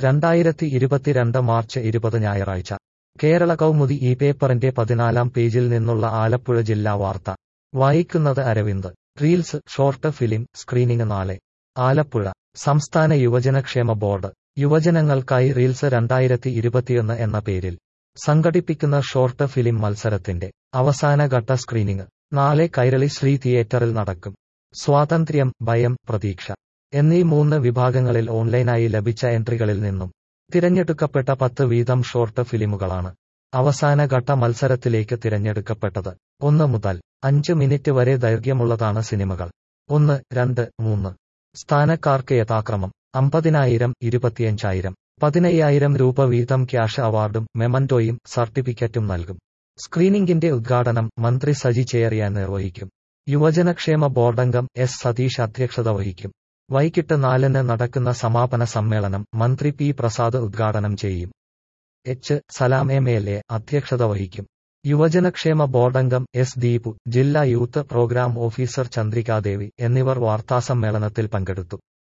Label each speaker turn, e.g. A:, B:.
A: രണ്ടായിരത്തി ഇരുപത്തിരണ്ട് മാർച്ച് ഇരുപത് ഞായറാഴ്ച കേരള കൗമുദി ഈ പേപ്പറിന്റെ പതിനാലാം പേജിൽ നിന്നുള്ള ആലപ്പുഴ ജില്ലാ വാർത്ത വായിക്കുന്നത് Aravind reels short film screening നാളെ ആലപ്പുഴ സംസ്ഥാന യുവജനക്ഷേമ ബോർഡ് യുവജനങ്ങൾക്കായി റീൽസ് രണ്ടായിരത്തി ഇരുപത്തിയൊന്ന് എന്ന പേരിൽ സംഘടിപ്പിക്കുന്ന ഷോർട്ട് ഫിലിം മത്സരത്തിന്റെ അവസാനഘട്ട സ്ക്രീനിംഗ് നാളെ കൈരളി ശ്രീ തിയേറ്ററിൽ നടക്കും സ്വാതന്ത്ര്യം ഭയം പ്രതീക്ഷ എന്നീ മൂന്ന് വിഭാഗങ്ങളിൽ ഓൺലൈനായി ലഭിച്ച എൻട്രികളിൽ നിന്നും തിരഞ്ഞെടുക്കപ്പെട്ട പത്ത് വീതം ഷോർട്ട് ഫിലിമുകളാണ് അവസാനഘട്ട മത്സരത്തിലേക്ക് തിരഞ്ഞെടുക്കപ്പെട്ടത് ഒന്ന് മുതൽ അഞ്ച് മിനിറ്റ് വരെ ദൈർഘ്യമുള്ളതാണ് സിനിമകൾ ഒന്ന് രണ്ട് മൂന്ന് സ്ഥാനക്കാർക്ക് യഥാക്രമം അമ്പതിനായിരം ഇരുപത്തിയഞ്ചായിരം പതിനയ്യായിരം രൂപ വീതം ക്യാഷ് അവാർഡും മെമന്റോയും സർട്ടിഫിക്കറ്റും നൽകും സ്ക്രീനിംഗിന്റെ ഉദ്ഘാടനം മന്ത്രി സജി ചെയറിയാൻ നിർവഹിക്കും യുവജനക്ഷേമ ബോർഡംഗം എസ് സതീഷ് അധ്യക്ഷത വഹിക്കും വൈകിട്ട് നാലിന് നടക്കുന്ന സമാപന സമ്മേളനം മന്ത്രി പി പ്രസാദ് ഉദ്ഘാടനം ചെയ്യും H Salam M L A അധ്യക്ഷത വഹിക്കും യുവജനക്ഷേമ ബോർഡംഗം എസ് ദീപു ജില്ലാ യൂത്ത് പ്രോഗ്രാം ഓഫീസർ ചന്ദ്രികാദേവി എന്നിവർ വാർത്താസമ്മേളനത്തിൽ പങ്കെടുത്തു